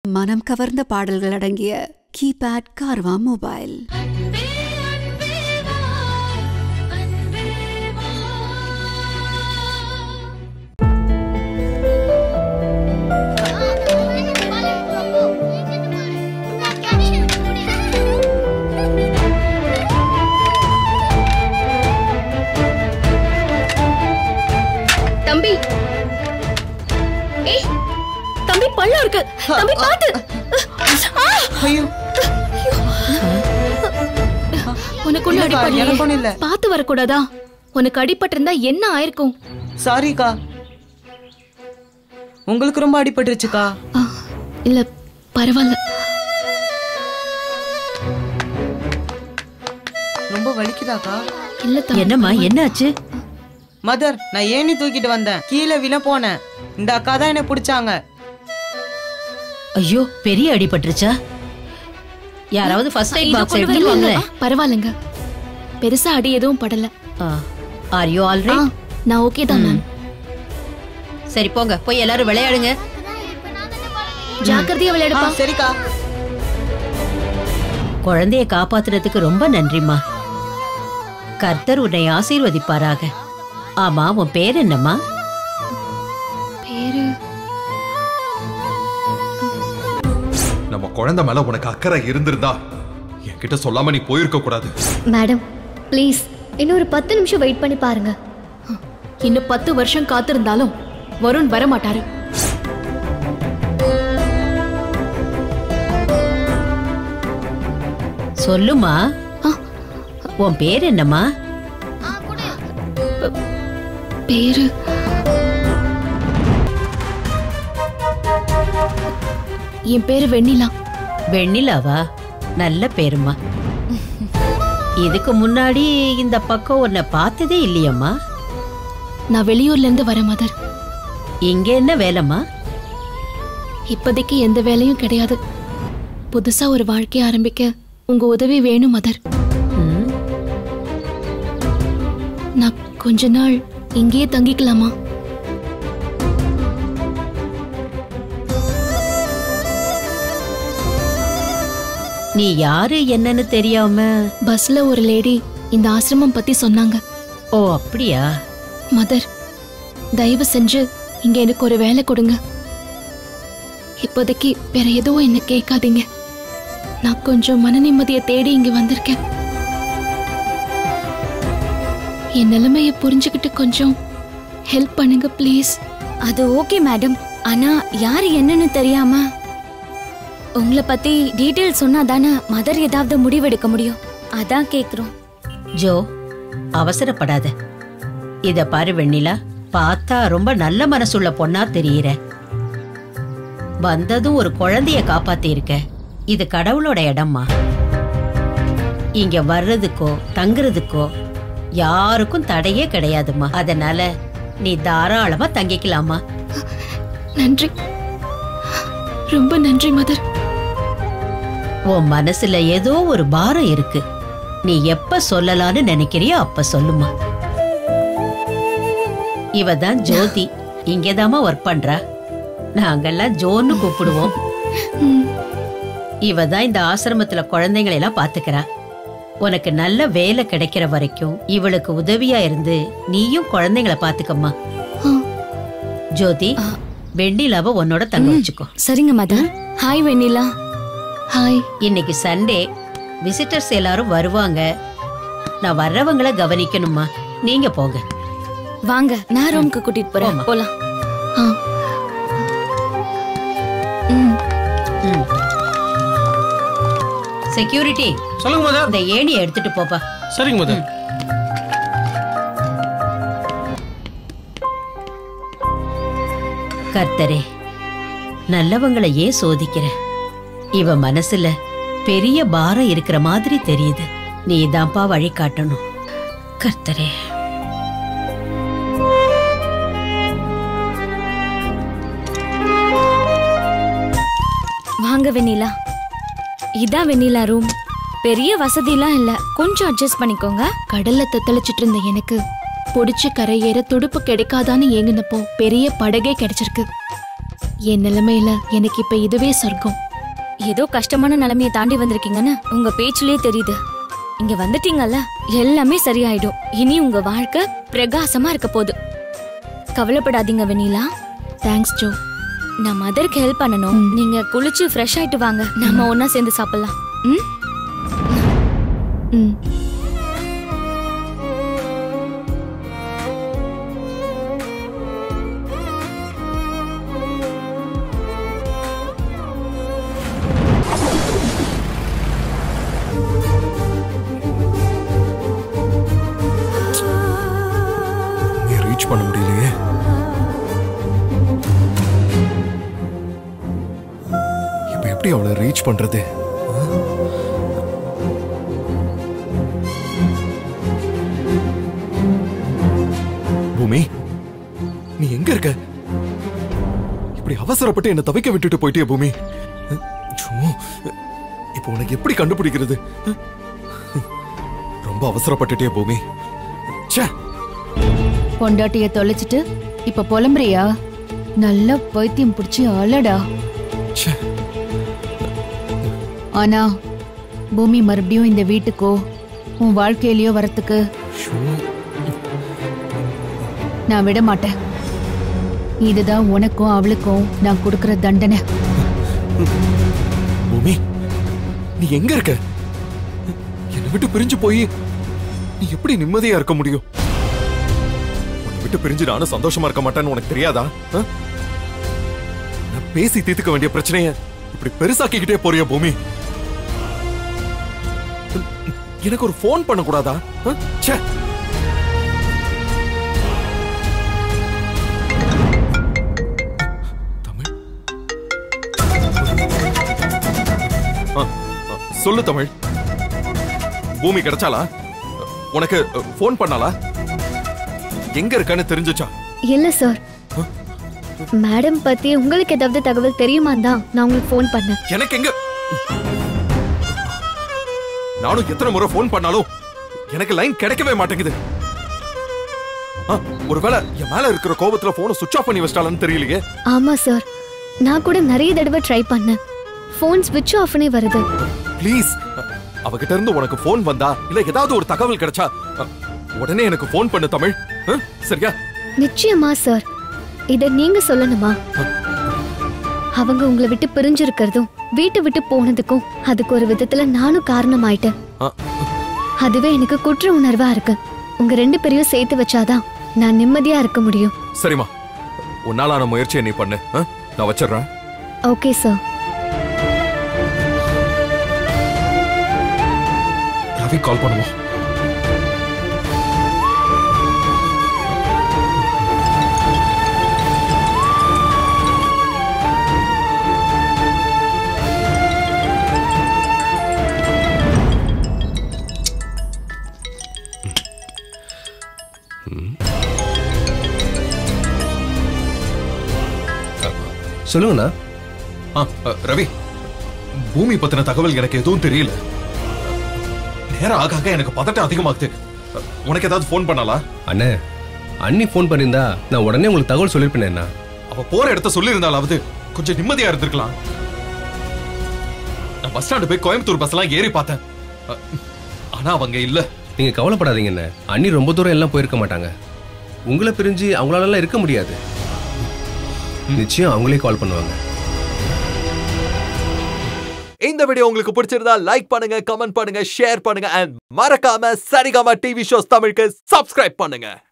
மனம் கவர்ந்த பாடல்கள் அடங்கிய கீபேட் கார்வா மொபைல் தம்பி ஏய் தம்பி பள்ளம் இருக்கு தம்பி பாத்து ஐயோ உனக்கு ஒண்ணு இல்லக்கா, எனக்கு ஒண்ணும் இல்ல. அடிப்படலையே பாத்து வரக்கூடாதா உனக்கு அடிபட்டிருந்தா என்ன ஆயிருக்கும் சாரிக்கா உங்களுக்கு ரொம்ப அடிபட்டுருச்சுக்கா ஆ, இல்ல பரவாயில்ல ரொம்ப வலிக்குதாக்கா இல்ல தம்பி என்னம்மா என்னாச்சு மதர் நான் ஏணி தூக்கிட்டு வந்தேன் கீழே விழ போனேன் இந்த அக்கா தான் என்ன பிடிச்சாங்க ஐயோ பெரிய அடிபட்டுருச்சா யாராவது ஃபர்ஸ்ட் எய்ட் இதோ பாக்ஸ் கொண்டு எடுத்துட்டு வரல. வாங்களேன் ஆ, பரவாயில்லைங்க பெருசா அடி எதுவும் படல ஆர் யூ ஆ, ஆல்ரைட் நான் ஓகே தான் மேம் சரி போங்க போய் எல்லாரும் விளையாடுங்க ஜாக்கிரதையா ஆ, விளையாடுப்பா சரிக்கா குழந்தைய காப்பாத்துறதுக்கு ரொம்ப நன்றிம்மா கர்த்தர் உன்னை ஆசீர்வதிப்பாராக ஆமா உன் பேர் என்னம்மா பேரு நம்ம குழந்தை மேல உனக்கு அக்கறை இருந்திருந்தா என்கிட்ட சொல்லாம நீ போயிருக்க கூடாது மேடம் ப்ளீஸ் இன்னொரு பத்து நிமிஷம் வெயிட் பண்ணி பாருங்க இன்னும் பத்து வருஷம் காத்திருந்தாலும் வருண் வர மாட்டாரு சொல்லுமா ஆ. உன் பேர் என்னம்மா பேரு என் பேரு வெண்ணிலா வெண்ணிலாவா நல்ல பேருமா இதுக்கு முன்னாடி இந்த பக்கம் உன்னை பார்த்ததே இல்லையம்மா நான் வெளியூர்ல இருந்து வரேன் மதர் இங்க என்ன வேலைம்மா இப்போதைக்கு எந்த வேலையும் கிடையாது புதுசா ஒரு வாழ்க்கைய ஆரம்பிக்க உங்க உதவி வேணும் மதர் ம், நான் கொஞ்ச நாள் இங்கேயே தங்கிக்கலாமா நீ யாரு என்னன்னு தெரியாம பஸ்ல ஒரு லேடி இந்த ஆசிரமம் பத்தி சொன்னாங்க ஓ அப்படியா மதர் தயவு செஞ்சு இங்க எனக்கு ஒரு வேலை கொடுங்க இப்போதைக்கு வேற எதுவும் என்ன கேட்காதீங்க நான் கொஞ்சம் மன நிம்மதியை தேடி இங்க வந்திருக்கேன் என் நிலைமைய புரிஞ்சுக்கிட்டு கொஞ்சம் ஹெல்ப் பண்ணுங்க ப்ளீஸ் அது ஓகே மேடம் ஆனா யார் என்னன்னு தெரியாம உங்களை பத்தி டீடைல் சொன்னா தானே மதர் ஏதாவது முடிவெடுக்க முடியும் அதான் கேக்குறோம் ஜோ அவசரப்படாத இத பாரு வெண்ணிலா பார்த்தா ரொம்ப நல்ல மனசுள்ள பொண்ணா தெரியுற வந்ததும் ஒரு குழந்தைய காப்பாத்தி இருக்க இது கடவுளோட இடம்மா இங்க வர்றதுக்கோ தங்குறதுக்கோ யாருக்கும் தடையே கிடையாதும்மா அதனால நீ தாராளமா தங்கிக்கலாமா நன்றி ரொம்ப நன்றி மதர் உன் மனசுல ஏதோ ஒரு பாரம் இருக்கு நீ எப்ப சொல்லலாம்னு நினைக்கிறியோ அப்ப சொல்லுமா இவ தான் ஜோதி இங்கதாம்மா ஒர்க் பண்றா நாங்கெல்லாம் ஜோன்னு கூப்பிடுவோம் இவ தான் இந்த ஆசிரமத்துல குழந்தைங்களை எல்லாம் பாத்துக்கிறா உனக்கு நல்ல வேலை கிடைக்கிற வரைக்கும் இவளுக்கு உதவியா இருந்து நீயும் குழந்தைங்களை பாத்துக்கம்மா ஆ. ஜோதி வெண்ணிலாவ உன்னோட தங்க வச்சுக்கோ சரிங்க மதர் ஹாய் வெண்ணிலா ஹாய் இன்னைக்கு சண்டே விசிட்டர்ஸ் எல்லாரும் வருவாங்க நான் வர்றவங்கள கவனிக்கணுமா நீங்க போங்க வாங்க நான் ரூம்க்கு கூட்டிட்டு போறேன் போம்மா. போலாம் ஆ ம் செக்யூரிட்டி சொல்லுங்க மதர் இந்த ஏணியை எடுத்துட்டு போப்பா சரிங்க மதர் கர்த்தரே நல்லவங்களை ஏன் சோதிக்கிற இவ மனசுல பெரிய பாரம் இருக்கிற மாதிரி தெரியுது நீ தான்ப்பா வழி காட்டணும் கர்த்தரே வாங்க வெண்ணிலா இதான் வெண்ணிலா ரூம் பெரிய வசதிலாம் இல்ல கொஞ்சம் அட்ஜஸ்ட் பண்ணிக்கோங்க கடல்ல தத்தளிச்சிட்டு இருந்த எனக்கு பொடிச்சு கரையேற துடுப்பு கிடைக்காதான்னு ஏங்குனப்போ பெரிய படகே கிடைச்சிருக்கு என் நிலைமையில எனக்கு இப்ப இதுவே சொர்க்கம் ஏதோ கஷ்டமான நிலைமையை தாண்டி வந்திருக்கீங்கன்னு உங்க பேச்சிலே தெரியுது இங்க வந்துட்டீங்கல்ல எல்லாமே சரியாயிடும் இனி உங்க வாழ்க்கை பிரகாசமா இருக்க போகுது கவலைப்படாதீங்க வெண்ணிலா தேங்க்ஸ் ஜோ நான் மதருக்கு ஹெல்ப் பண்ணணும் நீங்க குளிச்சு ஃப்ரெஷ் ஆயிட்டு வாங்க நம்ம ஒண்ணா சேர்ந்து சாப்பிடலாம் ம் ம் நீ ரீச் பண்ண முடியலையே இப்ப எப்படி அவளை ரீச் பண்றது ஆ? பூமி நீ எங்க இருக்க இப்படி அவசரப்பட்டு என்ன தவிக்க விட்டுட்டு போயிட்டியே பூமி ஐயோ, இப்போ உனக்கு எப்படி கண்டுபிடிக்கிறது ரொம்ப அவசரப்பட்டுட்டியே பூமி ச்சே பொண்டாட்டிய தொலைச்சிட்டு இப்ப புலம்புறியா நல்லா பைத்தியம் பிடிச்சி அழடா ச்சே ஆனா பூமி மறுபடியும் இந்த வீட்டுக்கோ உன் வாழ்க்கையிலயோ வரத்துக்கு ஷோ நான் விட மாட்டேன் இதுதான் உனக்கும் அவளுக்கும் நான் கொடுக்கிற தண்டனை பூமி நீ எங்க இருக்க என்னை விட்டு பிரிஞ்சு போய் நீ எப்படி நிம்மதியா இருக்க முடியும் உன்னை விட்டு பிரிஞ்சு நானும் சந்தோஷமா இருக்க மாட்டேன்னு உனக்கு தெரியாதா ஆ? நான் பேசி தீர்த்துக்க வேண்டிய பிரச்சனைய இப்படி பெருசாக்கிக்கிட்டே போறிய பூமி எனக்கு ஒரு ஃபோன் பண்ண கூடாதா ஆ? ச்சே தமிழ் ஆ, ஆ, சொல்லு தமிழ் பூமி கிடைச்சாளா உனக்கு ஃபோன் பண்ணாளா எங்க இருக்கான்னு தெரிஞ்சுச்சா இல்ல சார் மேடம் பத்தி உங்களுக்கு ஏதாவது தகவல் தெரியுமா தான் நான் உங்களுக்கு ஃபோன் பண்ணேன் எனக்கு எங்க நானும் எத்தனை முறை ஃபோன் பண்ணாலும் எனக்கு லைன் கிடைக்கவே மாட்டேங்குது ஆ, ஒருவேளை என் மேல இருக்கிற கோபத்துல போனை சுவிட்ச் ஆஃப் பண்ணி வச்சிட்டாலன்னு தெரியலையே ஆமா சார் நான் கூட நிறைய தடவை ட்ரை பண்ணேன் ஃபோன் ஸ்விட்ச் ஆஃப்னே வருது ப்ளீஸ் அவகிட்ட இருந்து உனக்கு ஃபோன் வந்தா இல்ல ஏதாவது ஒரு தகவல் கிடைச்சா அ, உடனே எனக்கு ஃபோன் பண்ணு தமிழ் ஆ, சரியா நிச்சயமா சார் இத நீங்க சொல்லணுமா அவங்க உங்களை விட்டு பிரிஞ்சிருக்கிறதும் வீட்டை விட்டு போனதுக்கும் அதுக்கு ஒரு விதத்துல நானும் காரணமாயிட்டேன் ஆ, அதுவே எனக்கு குற்ற உணர்வா இருக்கு உங்க ரெண்டு பேரையும் சேர்த்து வச்சாதான் நான் நிம்மதியா இருக்க முடியும் சரிம்மா உன்னாலான முயற்சியை நீ பண்ணு ஆ? நான் வச்சிடுறேன் ஓகே சார் ரவி கால் பண்ணுவோம் சொல்லுங்கண்ணா ஆ, அ, ரவி பூமி பத்தின தகவல் எனக்கு எதுவும் தெரியல நேரம் ஆக ஆக எனக்கு பதட்டம் அதிகமாகுது அ, உனக்கு ஏதாவது ஃபோன் பண்ணாளா அண்ணே அண்ணி ஃபோன் பண்ணியிருந்தா நான் உடனே உங்களுக்கு தகவல் சொல்லியிருப்பேனேண்ணா அவ போற இடத்த சொல்லியிருந்தாலாவது கொஞ்சம் நிம்மதியா இருந்திருக்கலாம் நான் பஸ் ஸ்டாண்டு போய் கோயம்புத்தூர் பஸ் எல்லாம் ஏறி பார்த்தேன் அ, ஆனா அவங்க இல்ல நீங்க கவலைப்படாதீங்கண்ணே அண்ணி ரொம்ப தூரம் எல்லாம் போயிருக்க மாட்டாங்க உங்களை பிரிஞ்சு அவங்களால இருக்க முடியாது நிச்சயம் அவங்களே கால் பண்ணுவாங்க இந்த வீடியோ உங்களுக்கு பிடிச்சிருந்தா லைக் பண்ணுங்க கமெண்ட் பண்ணுங்க ஷேர் பண்ணுங்க அண்ட் மறக்காம சரிகமா டிவி ஷோஸ் தமிழுக்கு சப்ஸ்கிரைப் பண்ணுங்க